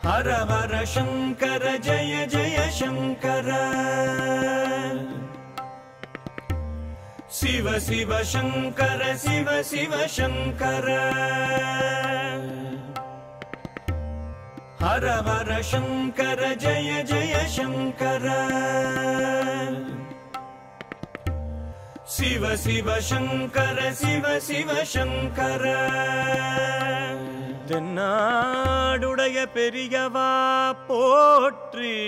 हर हर शङ्कर जय जय शङ्कर शिव शिव शङ्कर शिव शिव शङ्कर हर हर शङ्कर जय जय शङ्कर शिव शिव शङ्कर शिव शिव शङ्कर தென்னாடுடைய பெரியவா போற்றி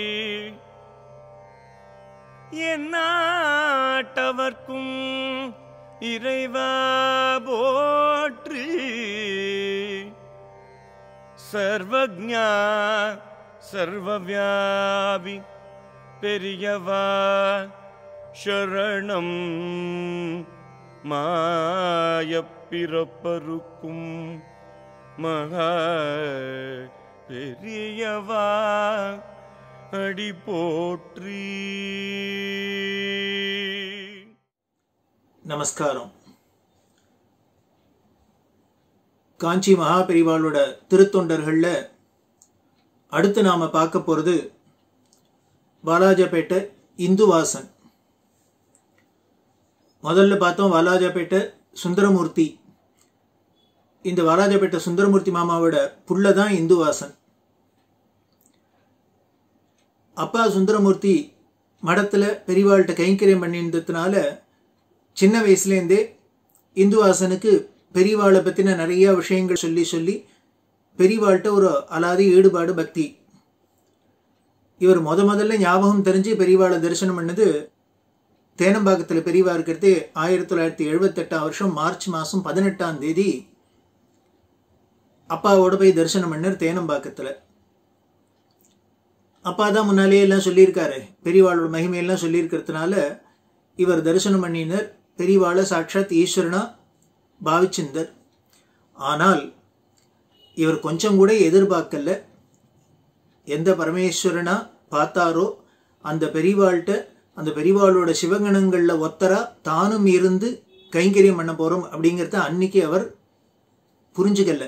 எந்நாட்டவர்க்கும் இறைவா போற்றி சர்வஜா சர்வவியாபி பெரியவா சரணம் மாயப்பிறப்பருக்கும் மகா பெரியவா அடி போற்றி நமஸ்காரம் காஞ்சி மகாபெரிவாளோட திருத்தொண்டர்களில் அடுத்து நாம் பார்க்க போகிறது வாலாஜாபேட்டை இந்துவாசன் முதல்ல பார்த்தோம் வாலாஜாபேட்டை சுந்தரமூர்த்தி இந்த வாலாஜாபேட்டை சுந்தரமூர்த்தி மாமாவோட புள்ள தான் இந்துவாசன் அப்பா சுந்தரமூர்த்தி மடத்தில் பெரியவாள்கிட்ட கைங்கரியம் பண்ணியிருந்ததுனால சின்ன வயசுலேருந்தே இந்துவாசனுக்கு பெரியவாளை பற்றின நிறைய விஷயங்கள் சொல்லி சொல்லி பெரியவாள்கிட்ட ஒரு அலாதி ஈடுபாடு பக்தி இவர் முத முதல்ல ஞாபகம் தெரிஞ்சு பெரியவாளை தரிசனம் பண்ணது தேனம்பாக்கத்தில் பெரியவா இருக்கிறது ஆயிரத்தி தொள்ளாயிரத்தி எழுபத்தெட்டாம் வருஷம் மார்ச் மாதம் பதினெட்டாம் தேதி அப்பாவோட போய் தரிசனம் பண்ணார் தேனம்பாக்கத்தில் அப்பா தான் முன்னாலேயே எல்லாம் சொல்லியிருக்காரு பெரியவாளோட மகிமையெல்லாம் சொல்லியிருக்கிறதுனால இவர் தரிசனம் பண்ணினர் பெரியவாளை சாட்சாத் ஈஸ்வரனா பாவிச்சிருந்தர் ஆனால் இவர் கொஞ்சம் கூட எதிர்பார்க்கல எந்த பரமேஸ்வரனா பார்த்தாரோ அந்த பெரியவாள்கிட்ட அந்த பெரியவாளோட சிவகணங்களில் ஒத்தரா தானும் இருந்து கைங்கரியம் பண்ண போகிறோம் அப்படிங்கிறத அன்னைக்கு அவர் புரிஞ்சுக்கல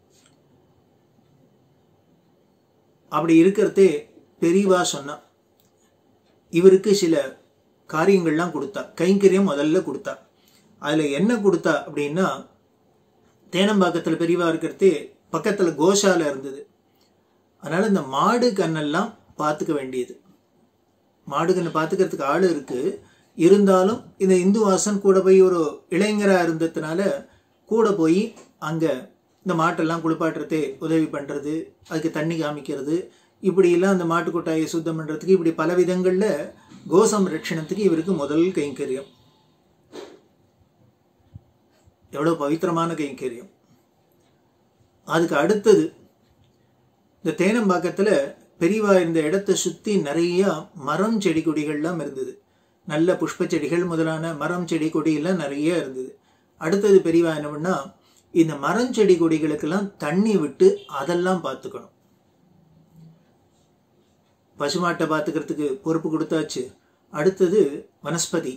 அப்படி இருக்கிறதே பெரியவா சொன்னா இவருக்கு சில காரியங்கள்லாம் கொடுத்தா கைங்கரியம் முதல்ல கொடுத்தா அதில் என்ன கொடுத்தா அப்படின்னா தேனம்பாக்கத்தில் பெரியவா இருக்கிறதே பக்கத்தில் கோஷாலை இருந்தது அதனால் இந்த மாடு கண்ணெல்லாம் பார்த்துக்க வேண்டியது மாடு கண்ணை பார்த்துக்கிறதுக்கு ஆள் இருக்குது இருந்தாலும் இந்த இந்து வாசன் கூட போய் ஒரு இளைஞராக இருந்ததுனால கூட போய் அங்கே இந்த மாட்டெல்லாம் குளிப்பாட்டுறதே உதவி பண்ணுறது அதுக்கு தண்ணி காமிக்கிறது இப்படியெல்லாம் அந்த மாட்டு கொட்டாயை சுத்தம் பண்ணுறதுக்கு இப்படி பல விதங்களில் கோசம்ரட்சணத்துக்கு இவருக்கு முதல் கைங்கரியம் எவ்வளோ பவித்திரமான கைங்கரியம் அதுக்கு அடுத்தது இந்த தேனம்பாக்கத்தில் பெரியவா இருந்த இடத்தை சுற்றி நிறைய மரம் செடி கொடிகள்லாம் இருந்தது நல்ல புஷ்ப செடிகள் முதலான மரம் செடி கொடியெல்லாம் நிறைய இருந்தது அடுத்தது பெரியவா என்ன பண்ணா இந்த மரம் செடி கொடிகளுக்கெல்லாம் தண்ணி விட்டு அதெல்லாம் பார்த்துக்கணும் பசுமாட்டை பார்த்துக்கிறதுக்கு பொறுப்பு கொடுத்தாச்சு அடுத்தது வனஸ்பதி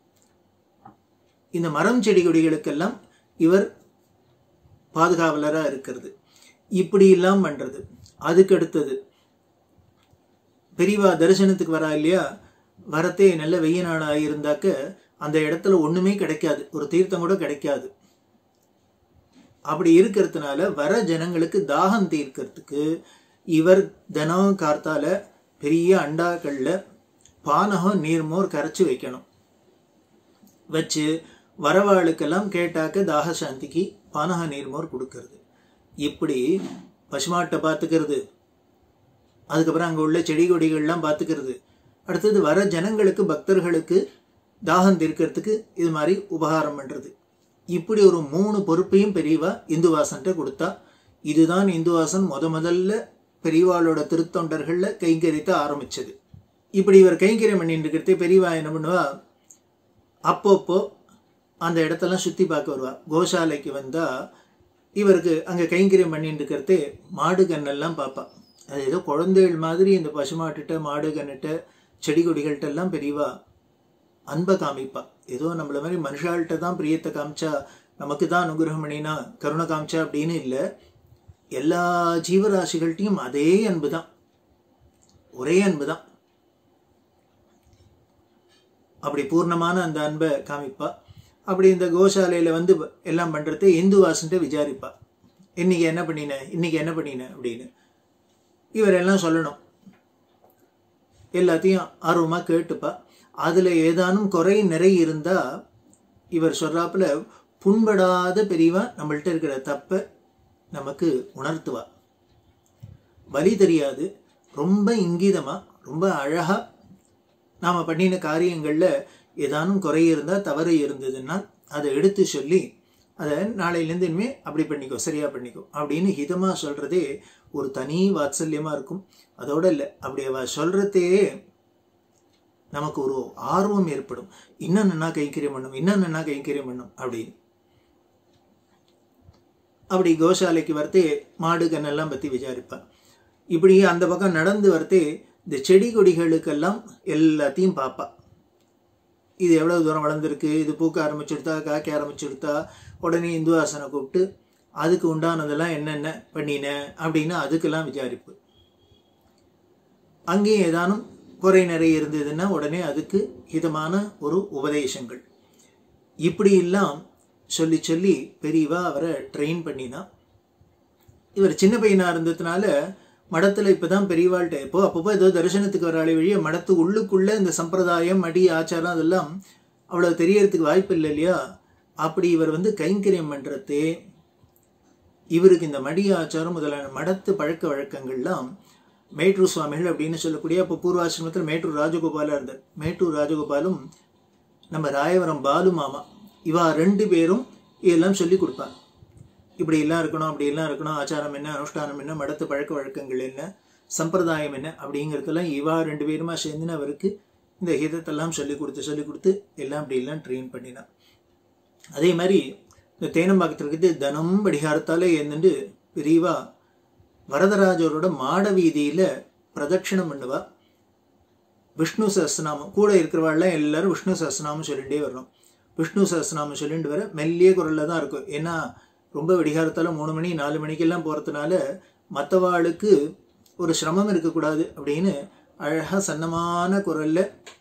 இந்த மரம் செடி கொடிகளுக்கெல்லாம் இவர் பாதுகாவலராக இருக்கிறது இப்படி எல்லாம் பண்ணுறது அதுக்கு அடுத்தது பெரியவா தரிசனத்துக்கு வரா இல்லையா வரத்தே நல்ல வெய்ய நாளாக இருந்தாக்க அந்த இடத்துல ஒன்றுமே கிடைக்காது ஒரு தீர்த்தம் கூட கிடைக்காது அப்படி இருக்கிறதுனால வர ஜனங்களுக்கு தாகம் தீர்க்கறதுக்கு இவர் தினம் கார்த்தால பெரிய அண்டாக்களில் பானகம் நீர்மோர் கரைச்சி வைக்கணும் வச்சு வரவாளுக்கெல்லாம் கேட்டாக்க தாக சாந்திக்கு பானக நீர்மோர் கொடுக்கறது இப்படி பசுமாட்டை பார்த்துக்கிறது அதுக்கப்புறம் அங்கே உள்ள செடி கொடிகள்லாம் பார்த்துக்கிறது அடுத்தது வர ஜனங்களுக்கு பக்தர்களுக்கு தாகம் தீர்க்கறதுக்கு இது மாதிரி உபகாரம் பண்ணுறது இப்படி ஒரு மூணு பொறுப்பையும் பெரியவா இந்துவாசன்ட்ட கொடுத்தா இதுதான் இந்துவாசன் முத முதல்ல பெரியவாளோட திருத்தொண்டர்களில் கைங்கரித்த ஆரம்பிச்சது இப்படி இவர் கைங்கரியம் பண்ணிட்டு இருக்கிறதே பெரியவா என்ன பண்ணுவா அப்பப்போ அந்த இடத்தெல்லாம் சுற்றி பார்க்க வருவா கோசாலைக்கு வந்தால் இவருக்கு அங்கே கைங்கரியம் பண்ணிட்டு இருக்கிறதே மாடு கண்ணெல்லாம் பார்ப்பா அது ஏதோ குழந்தைகள் மாதிரி இந்த பசுமாட்டுட்ட மாடு கண்ணுட்ட செடி கொடிகள்கிட்ட எல்லாம் பெரியவா அன்பை காமிப்பா ஏதோ நம்மள மாதிரி மனுஷாள்கிட்ட தான் பிரியத்தை காமிச்சா நமக்கு தான் அனுகிரகம் பண்ணினா கருணை காமிச்சா அப்படின்னு இல்லை எல்லா ஜீவராசிகள்கிட்டையும் அதே அன்பு தான் ஒரே அன்பு தான் அப்படி பூர்ணமான அந்த அன்பை காமிப்பா அப்படி இந்த கோசாலையில வந்து எல்லாம் பண்றது இந்து வாசன்ட்டு விசாரிப்பா இன்னைக்கு என்ன பண்ணின இன்னைக்கு என்ன பண்ணின அப்படின்னு இவர் எல்லாம் சொல்லணும் எல்லாத்தையும் ஆர்வமா கேட்டுப்பா அதுல ஏதானும் குறை நிறை இருந்தா இவர் சொல்றாப்புல புண்படாத பெரியவா நம்மள்ட்ட இருக்கிற தப்பை நமக்கு உணர்த்துவா வலி தெரியாது ரொம்ப இங்கீதமா ரொம்ப அழகா நாம பண்ணின காரியங்கள்ல ஏதானும் குறை இருந்தா தவறு இருந்ததுன்னா அதை எடுத்து சொல்லி அதை நாளையிலேருந்து இனிமே அப்படி பண்ணிக்கோ சரியா பண்ணிக்கோ அப்படின்னு ஹிதமா சொல்றதே ஒரு தனி வாத்சல்யமா இருக்கும் அதோட இல்லை அப்படி அவ சொல்றதே நமக்கு ஒரு ஆர்வம் ஏற்படும் இன்னும் நன்னா கைங்கரியம் பண்ணும் இன்னும் நன்னா கைங்கரியம் பண்ணும் அப்படின்னு அப்படி கோசாலைக்கு வரத்தே மாடு கண்ணெல்லாம் பற்றி விசாரிப்பேன் இப்படி அந்த பக்கம் நடந்து வரத்தே இந்த செடி கொடிகளுக்கெல்லாம் எல்லாத்தையும் பார்ப்பா இது எவ்வளோ தூரம் வளர்ந்துருக்கு இது பூக்க ஆரம்பிச்சுடுத்தா காய்க்க ஆரம்பிச்சுடுத்தா உடனே இந்துவாசனை கூப்பிட்டு அதுக்கு உண்டானதெல்லாம் என்னென்ன பண்ணின அப்படின்னு அதுக்கெல்லாம் விசாரிப்பு அங்கேயும் ஏதானும் குறை நிறைய இருந்ததுன்னா உடனே அதுக்கு ஹிதமான ஒரு உபதேசங்கள் இப்படி எல்லாம் சொல்லி சொல்லி பெரியவா அவரை ட்ரெயின் பண்ணினா இவர் சின்ன பையனா இருந்ததுனால மடத்துல இப்பதான் பெரியவாள்கிட்ட இப்போ அப்பப்போ ஏதோ தரிசனத்துக்கு வராளே வழிய மடத்து உள்ளுக்குள்ள இந்த சம்பிரதாயம் அடி ஆச்சாரம் அதெல்லாம் அவ்வளவு தெரியறதுக்கு வாய்ப்பு இல்லை இல்லையா அப்படி இவர் வந்து கைங்கரியம் பண்றதே இவருக்கு இந்த மடி ஆச்சாரம் முதலான மடத்து பழக்க வழக்கங்கள்லாம் மேட்டூர் சுவாமிகள் அப்படின்னு சொல்லக்கூடிய அப்போ பூர்வாசிரமத்தில் மேட்டூர் ராஜகோபாலா இருந்தார் மேட்டூர் ராஜகோபாலும் நம்ம ராயவரம் பாலு மாமா இவா ரெண்டு பேரும் இதெல்லாம் சொல்லி கொடுப்பார் இப்படி எல்லாம் இருக்கணும் அப்படி எல்லாம் இருக்கணும் ஆச்சாரம் என்ன அனுஷ்டானம் என்ன மடத்து பழக்க வழக்கங்கள் என்ன சம்பிரதாயம் என்ன அப்படிங்கிறதெல்லாம் இவா ரெண்டு பேருமா சேர்ந்துன்னு அவருக்கு இந்த ஹிதத்தெல்லாம் சொல்லி கொடுத்து சொல்லி கொடுத்து எல்லாம் அப்படி எல்லாம் ட்ரெயின் பண்ணினான் அதே மாதிரி இந்த தேனம்பாக்கத்திற்கு தனம் படிகாரத்தாலே இருந்துட்டு பெரியவா வரதராஜரோட மாட வீதியில பிரதட்சிணம் பண்ணுவா விஷ்ணு சஹஸ்ரநாமம் கூட இருக்கிறவாள்லாம் எல்லாரும் விஷ்ணு சஹஸ்ரநாமம் சொல்லிகிட்டே வரணும் விஷ்ணு சஹஸ்ரநாமம் சொல்லிட்டு வர மெல்லிய குரல்ல தான் இருக்கும் ஏன்னா ரொம்ப வெடிகாரத்தால மூணு மணி நாலு மணிக்கெல்லாம் போகிறதுனால மற்றவாளுக்கு ஒரு சிரமம் இருக்கக்கூடாது அப்படின்னு அழகாக சன்னமான குரல்ல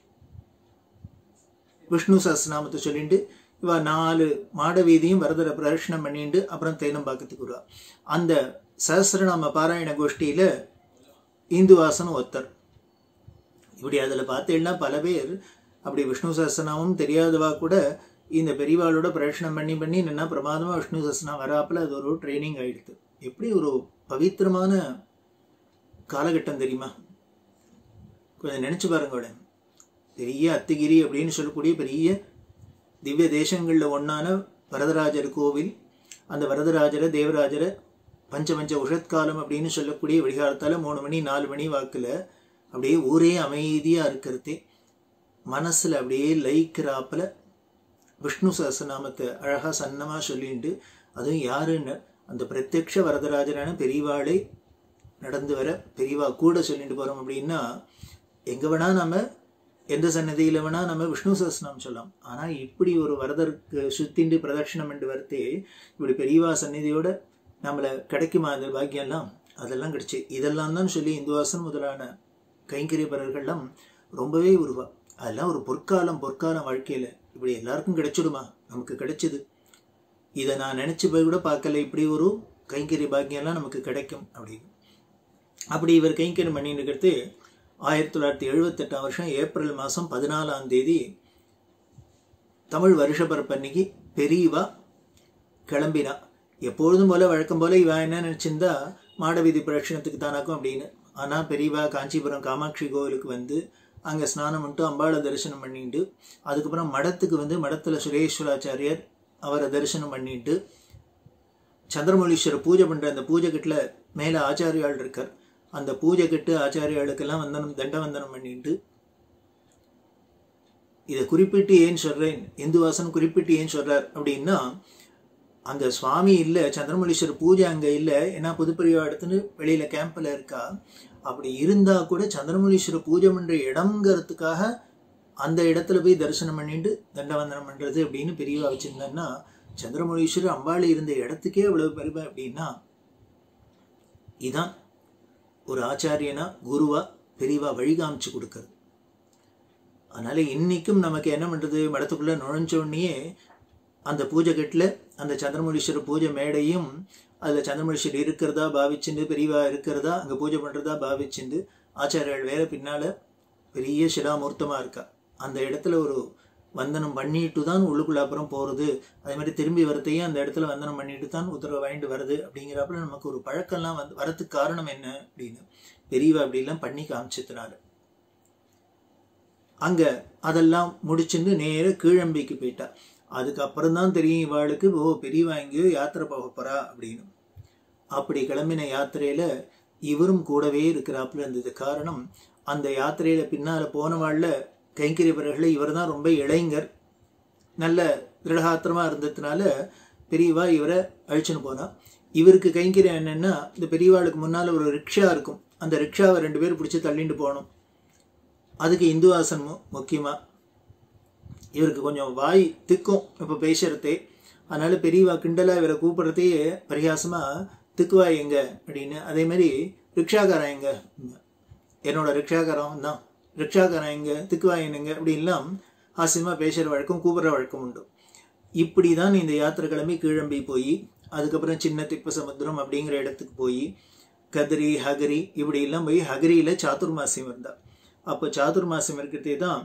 விஷ்ணு சஹஸ்ரநாமத்தை சொல்லிட்டு இவ நாலு மாட வீதியும் வரதரை பிரதர்ஷனம் பண்ணிட்டு அப்புறம் தேனம்பாக்கத்துக்கு வருவா அந்த சஹஸ்ரநாம பாராயண கோஷ்டியில இந்துவாசன் ஒத்தர் இப்படி அதில் பார்த்தீங்கன்னா பல பேர் அப்படி விஷ்ணு சஹஸ்ரநாமம் தெரியாதவா கூட இந்த பெரியவாளோட பிரதர்ஷனம் பண்ணி பண்ணி நின்னா பிரமாதமாக விஷ்ணு சஹஸ்ரநாமம் வராப்பில் அது ஒரு ட்ரைனிங் ஆயிடுது எப்படி ஒரு பவித்திரமான காலகட்டம் தெரியுமா கொஞ்சம் நினச்சி பாருங்க பெரிய அத்திகிரி அப்படின்னு சொல்லக்கூடிய பெரிய திவ்ய தேசங்களில் ஒன்றான வரதராஜர் கோவில் அந்த வரதராஜரை தேவராஜரை பஞ்ச பஞ்ச உஷத்காலம் அப்படின்னு சொல்லக்கூடிய விடிகாலத்தால் மூணு மணி நாலு மணி வாக்கில் அப்படியே ஊரே அமைதியாக இருக்கிறதே மனசில் அப்படியே லயிக்கிறாப்பில் விஷ்ணு சஹஸ்ரநாமத்தை அழகாக சன்னமாக சொல்லிட்டு அதுவும் யாருன்னு அந்த பிரத்யக்ஷ வரதராஜரான பெரியவாளை நடந்து வர பெரியவா கூட சொல்லிட்டு போகிறோம் அப்படின்னா எங்கே வேணால் நம்ம எந்த சன்னதியில் வேணால் நம்ம விஷ்ணு சஹஸ்ரநாமம் சொல்லலாம் ஆனால் இப்படி ஒரு வரதருக்கு சுத்திண்டு பிரதட்சிணம் என்று வரத்தே இப்படி பெரியவா சந்நிதியோட நம்மளை கிடைக்குமா அந்த பாக்கியம்லாம் அதெல்லாம் கிடைச்சி இதெல்லாம் தான் சொல்லி இந்துவாசன் முதலான கைங்கரியப்பரர்கள்லாம் ரொம்பவே உருவா அதெல்லாம் ஒரு பொற்காலம் பொற்காலம் வாழ்க்கையில் இப்படி எல்லாருக்கும் கிடைச்சிடுமா நமக்கு கிடைச்சிது இதை நான் நினச்சி போய் கூட பார்க்கல இப்படி ஒரு கைங்கரிய பாக்கியம்லாம் நமக்கு கிடைக்கும் அப்படின்னு அப்படி இவர் கைங்கரியம் பண்ணிட்டு இருக்கிறது ஆயிரத்தி தொள்ளாயிரத்தி எழுபத்தெட்டாம் வருஷம் ஏப்ரல் மாதம் பதினாலாம் தேதி தமிழ் வருஷப்பரப்பன்னைக்கு பெரியவா கிளம்பினா எப்பொழுதும் போல வழக்கம் போல இவன் என்ன நினச்சிருந்தா மாடவீதி பிரதட்சணத்துக்கு தானாக்கும் அப்படின்னு ஆனால் பெரியவா காஞ்சிபுரம் காமாட்சி கோவிலுக்கு வந்து அங்கே ஸ்நானம் பண்ணிட்டு அம்பாளை தரிசனம் பண்ணிட்டு அதுக்கப்புறம் மடத்துக்கு வந்து மடத்தில் சுரேஸ்வராச்சாரியர் அவரை தரிசனம் பண்ணிட்டு சந்திரமௌலீஸ்வரர் பூஜை பண்ணுற அந்த பூஜை கட்டில் மேலே ஆச்சாரியாள் இருக்கார் அந்த பூஜை கட்டு ஆச்சாரியாளுக்கெல்லாம் வந்தனம் தண்டவந்தனம் பண்ணிட்டு இதை குறிப்பிட்டு ஏன் சொல்றேன் இந்துவாசன் குறிப்பிட்டு ஏன் சொல்றார் அப்படின்னா அங்க சுவாமி இல்லை சந்திரமௌலீஸ்வரர் பூஜை அங்க இல்லை ஏன்னா புதுப்பெரியவா இடத்துன்னு வெளியில கேம்ப்ல இருக்கா அப்படி இருந்தா கூட சந்திரமௌலீஸ்வரர் பூஜை பண்ற இடம்ங்கிறதுக்காக அந்த இடத்துல போய் தரிசனம் பண்ணிட்டு தண்டவந்தனம் பண்றது அப்படின்னு பெரியவா வச்சிருந்தேன்னா சந்திரமௌலீஸ்வரர் அம்பாளி இருந்த இடத்துக்கே அவ்வளவு பெருமை அப்படின்னா இதான் ஒரு ஆச்சாரியனா குருவா பெரியவா வழிகாமிச்சு கொடுக்கறது அதனால இன்னைக்கும் நமக்கு என்ன பண்றது மடத்துக்குள்ள நுழைஞ்ச உடனேயே அந்த பூஜை கட்டில் அந்த சந்திரமொழீஸ்வரர் பூஜை மேடையும் அதில் சந்திரமொழீஸ்வரர் இருக்கிறதா பாவிச்சுண்டு பெரியவா இருக்கிறதா அங்கே பூஜை பண்ணுறதா பாவிச்சுண்டு ஆச்சாரியர்கள் வேற பின்னால பெரிய சிலாமூர்த்தமாக இருக்கா அந்த இடத்துல ஒரு வந்தனம் பண்ணிட்டு தான் உள்ளுக்குள்ள அப்புறம் போகிறது அதே மாதிரி திரும்பி வரத்தையும் அந்த இடத்துல வந்தனம் பண்ணிட்டு தான் உத்தரவு வாங்கிட்டு வருது அப்படிங்கிறப்பல நமக்கு ஒரு பழக்கம்லாம் வந்து வரதுக்கு காரணம் என்ன அப்படின்னு பெரியவா அப்படிலாம் பண்ணி காமிச்சதுனால அங்க அதெல்லாம் முடிச்சுட்டு நேர கீழம்பிக்கு போயிட்டா அதுக்கப்புறம் தான் தெரியும் இவாளுக்கு ஓ பெரியவா எங்கேயோ யாத்திரை போக போறா அப்படின்னு அப்படி கிளம்பின யாத்திரையில இவரும் கூடவே இருக்கிறாப்புல இருந்தது காரணம் அந்த யாத்திரையில பின்னால போனவாழ்ல கைங்கரியவர்களை இவர் தான் ரொம்ப இளைஞர் நல்ல திருடகாத்திரமா இருந்ததுனால பெரியவா இவரை அழிச்சுன்னு போனா இவருக்கு கைங்கரியம் என்னன்னா இந்த பெரியவாளுக்கு முன்னால ஒரு ரிக்ஷா இருக்கும் அந்த ரிக்ஷாவை ரெண்டு பேர் பிடிச்சி தள்ளிட்டு போகணும் அதுக்கு இந்துவாசன் மு- முக்கியமா இவருக்கு கொஞ்சம் வாய் திக்கும் இப்போ பேசுறதே அதனால பெரியவா கிண்டலா இவரை கூப்பிடுறதையே பரிகாசமா திக்குவாய் எங்க அப்படின்னு அதே மாதிரி ரிக்ஷாக்காரன் எங்க என்னோட ரிக்ஷாக்காரன் தான் ரிக்ஷாக்காரன் எங்க திக்குவாயன் எங்க அப்படின்லாம் ஹாஸ்யமா பேசுற வழக்கம் கூப்பிடுற வழக்கம் உண்டு இப்படி தான் இந்த யாத்திரை கிளம்பி கீழம்பி போய் அதுக்கப்புறம் சின்ன திப்ப சமுத்திரம் அப்படிங்கிற இடத்துக்கு போய் கதிரி ஹகரி இப்படி எல்லாம் போய் ஹகரியில சாதுர்மாசியம் இருந்தா அப்போ சாதுர்மாசியம் இருக்கிறதே தான்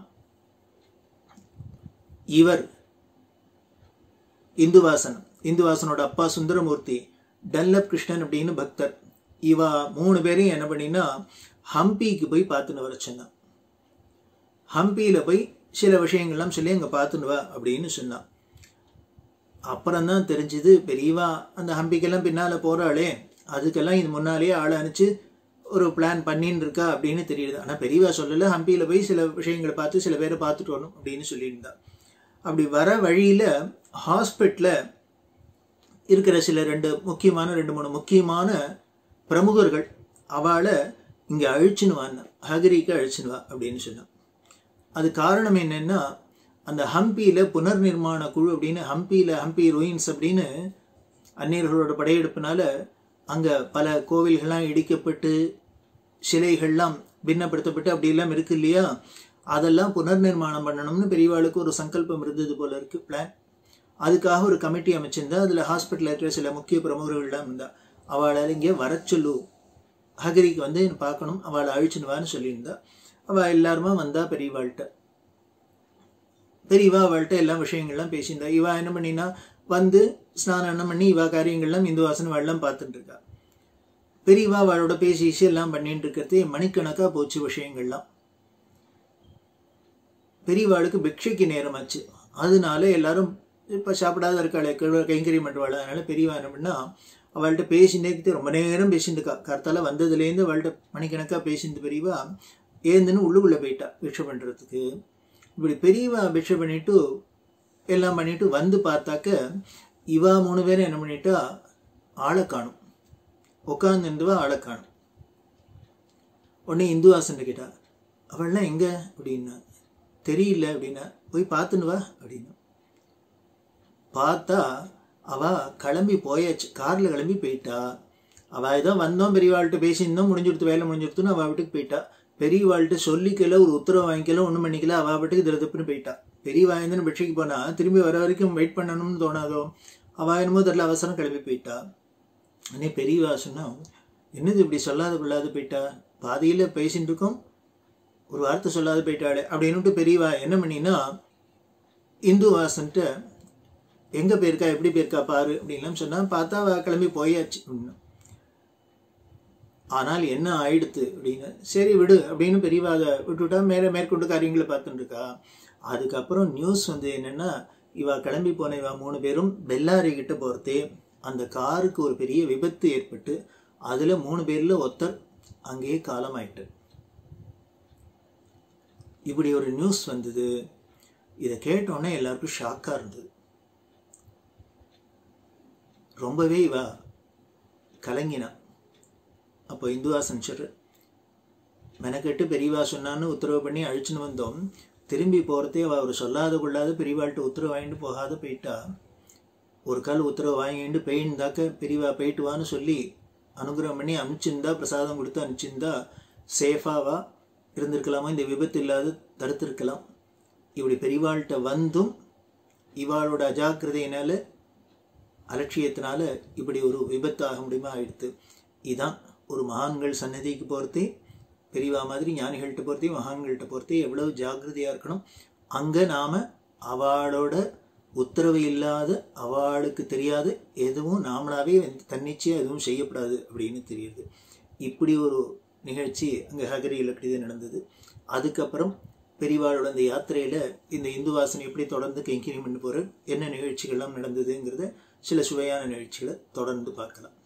இவர் இந்துவாசன் இந்துவாசனோட அப்பா சுந்தரமூர்த்தி டல்லப் கிருஷ்ணன் அப்படின்னு பக்தர் இவா மூணு பேரையும் என்ன பண்ணினா ஹம்பிக்கு போய் பார்த்துன்னு வர சொன்னான் ஹம்பியில போய் சில விஷயங்கள்லாம் சொல்லி அங்க பார்த்துன்னு வா அப்படின்னு சொன்னான் அப்புறம் தான் தெரிஞ்சது பெரியவா அந்த ஹம்பிக்கெல்லாம் பின்னால போறாளே அதுக்கெல்லாம் இது முன்னாலேயே ஆளை அனுப்பிச்சு ஒரு பிளான் பண்ணின்னு இருக்கா அப்படின்னு தெரியுது ஆனா பெரியவா சொல்லல ஹம்பியில போய் சில விஷயங்களை பார்த்து சில பேரை பார்த்துட்டு வரணும் அப்படின்னு சொல்லியிருந்தா அப்படி வர வழியில ஹாஸ்பிட்டல இருக்கிற சில ரெண்டு முக்கியமான ரெண்டு மூணு முக்கியமான பிரமுகர்கள் அவளை இங்க அழிச்சுன்னு வான்னு ஹகரிக்கு அழிச்சுன்னு வா அப்படின்னு சொன்னான் அது காரணம் என்னன்னா அந்த ஹம்பியில புனர் நிர்மாண குழு அப்படின்னு ஹம்பியில ஹம்பி ruins அப்படின்னு அந்நியர்களோட படையெடுப்புனால அங்க பல கோவில்கள்லாம் இடிக்கப்பட்டு சிலைகள்லாம் பின்னப்படுத்தப்பட்டு அப்படி எல்லாம் இருக்கு இல்லையா அதெல்லாம் புனர் நிர்மாணம் பண்ணணும்னு பெரியவாளுக்கு ஒரு சங்கல்பம் இருந்தது போல இருக்கு பிளான் அதுக்காக ஒரு கமிட்டி அமைச்சிருந்தா அதுல ஹாஸ்பிட்டல் இருக்கிற சில முக்கிய பிரமுகர்கள்லாம் இருந்தா அவளால் இங்கே வர சொல்லு ஹகரிக்கு வந்து பார்க்கணும் அவளை அழிச்சுன்னு வான்னு சொல்லியிருந்தா அவள் எல்லாருமா வந்தா பெரியவாள்கிட்ட பெரியவா அவள்கிட்ட எல்லா விஷயங்கள்லாம் பேசியிருந்தா இவா என்ன பண்ணினா வந்து ஸ்நானம் என்ன பண்ணி இவா காரியங்கள்லாம் இந்து வாசனை வெள்ளம் பார்த்துட்டு இருக்கா பெரியவா அவளோட பேசி ஈசி எல்லாம் பண்ணிட்டு இருக்கிறது மணிக்கணக்கா போச்சு விஷயங்கள்லாம் பெரியவாளுக்கு பிக்ஷைக்கு நேரமாச்சு அதனால எல்லாரும் இப்போ சாப்பிடாத இருக்காளே கிழ கைங்கரியம் பண்ணுவாள் அதனால பெரியவா என்ன பண்ணா அவள்கிட்ட பேசினே ரொம்ப நேரம் பேசிட்டு இருக்கா கர்த்தால வந்ததுலேருந்து அவள்கிட்ட மணிக்கணக்கா பேசிட்டு பெரியவா ஏந்துன்னு உள்ளுக்குள்ள போயிட்டா பிக்ஷை பண்றதுக்கு இப்படி பெரியவா பிக்ஷை பண்ணிட்டு எல்லாம் பண்ணிட்டு வந்து பார்த்தாக்க இவா மூணு பேரும் என்ன பண்ணிட்டா ஆளை காணும் உட்காந்துருந்துவா ஆளை காணும் உடனே இந்துவாசன் கேட்டா அவள்லாம் எங்க அப்படின்னா தெரியல அப்படின்னா போய் பார்த்துன்னு வா அப்படின்னு பார்த்தா அவ கிளம்பி போயாச்சு கார்ல கிளம்பி போயிட்டா அவ ஏதோ வந்தோம் பெரியவாள்கிட்ட பேசியிருந்தோம் முடிஞ்சுடுத்து வேலை முடிஞ்சுடுத்துன்னு அவ வீட்டுக்கு போயிட்டா பெரியவாள்கிட்ட சொல்லிக்கல ஒரு உத்தரவு வாங்கிக்கல ஒன்றும் பண்ணிக்கல அவ வீட்டுக்கு திருதப்புன்னு போயிட்டா பெரியவா இருந்துன்னு பிட்சைக்கு போனா திரும்பி வர வரைக்கும் வெயிட் பண்ணணும்னு தோணாதோ அவ என்னமோ தெரியல அவசரம் கிளம்பி போயிட்டா அன்னே பெரியவா சொன்னா என்னது இப்படி சொல்லாத கொள்ளாத போயிட்டா பாதியில பேசிட்டு இருக்கோம் ஒரு வார்த்தை சொல்லாத போயிட்டாளே அப்படின்னுட்டு பெரியவா என்ன பண்ணினா இந்து வாசன்ட்ட எங்க போயிருக்கா எப்படி போயிருக்கா பாரு அப்படின்லாம் சொன்னா பார்த்தா அவ கிளம்பி போயாச்சு அப்படின்னு ஆனால் என்ன ஆயிடுத்து அப்படின்னு சரி விடு அப்படின்னு பெரியவா அதை விட்டுவிட்டா மேலே மேற்கொண்டு காரியங்களை பார்த்துட்டு இருக்கா அதுக்கப்புறம் நியூஸ் வந்து என்னன்னா இவ கிளம்பி போன இவ மூணு பேரும் பெல்லாரி கிட்ட போறதே அந்த காருக்கு ஒரு பெரிய விபத்து ஏற்பட்டு அதுல மூணு பேர்ல ஒருத்தர் அங்கேயே காலமாயிட்டு இப்படி ஒரு நியூஸ் வந்தது இதை கேட்டோன்னே எல்லாருக்கும் ஷாக்கா இருந்தது ரொம்பவே இவ கலங்கினா அப்போ இந்துவாசன் சொல்ற மெனக்கெட்டு பெரியவா சொன்னான்னு உத்தரவு பண்ணி அழிச்சுன்னு வந்தோம் திரும்பி போகிறதே அவள் அவர் சொல்லாத கொள்ளாத பெரியவாள்கிட்ட உத்தரவு வாங்கிட்டு போகாத போயிட்டா ஒரு கால் உத்தரவு வாங்கிட்டு பெயின்தாக்க பெரியவா போயிட்டு வான்னு சொல்லி அனுகிரகம் பண்ணி அனுப்பிச்சிருந்தா பிரசாதம் கொடுத்து அனுப்பிச்சிருந்தா சேஃபாவா இருந்திருக்கலாமா இந்த விபத்து இல்லாத தடுத்திருக்கலாம் இப்படி பெரியவாள்கிட்ட வந்தும் இவாளோட அஜாக்கிரதையினால அலட்சியத்தினால இப்படி ஒரு விபத்து ஆக முடியுமா ஆயிடுத்து இதான் ஒரு மகான்கள் சன்னதிக்கு போகிறதே பெரியவா மாதிரி ஞானிகள்கிட்ட போகிறதே மகான்கள்கிட்ட போகிறதே எவ்வளவு ஜாக்கிரதையாக இருக்கணும் அங்கே நாம் அவளோட உத்தரவு இல்லாத அவளுக்கு தெரியாத எதுவும் நாமளாவே வந்து தன்னிச்சையாக எதுவும் செய்யப்படாது அப்படின்னு தெரியுது இப்படி ஒரு நிகழ்ச்சி அங்கே ஹகரியில் அப்படிதான் நடந்தது அதுக்கப்புறம் பெரியவாளோட அந்த யாத்திரையில் இந்த இந்து வாசனை எப்படி தொடர்ந்து கைங்கரியம் பண்ணி போகிற என்ன நிகழ்ச்சிகள்லாம் நடந்ததுங்கிறத சில சுவையான நிகழ்ச்சிகளை தொடர்ந்து பார்க்கலாம்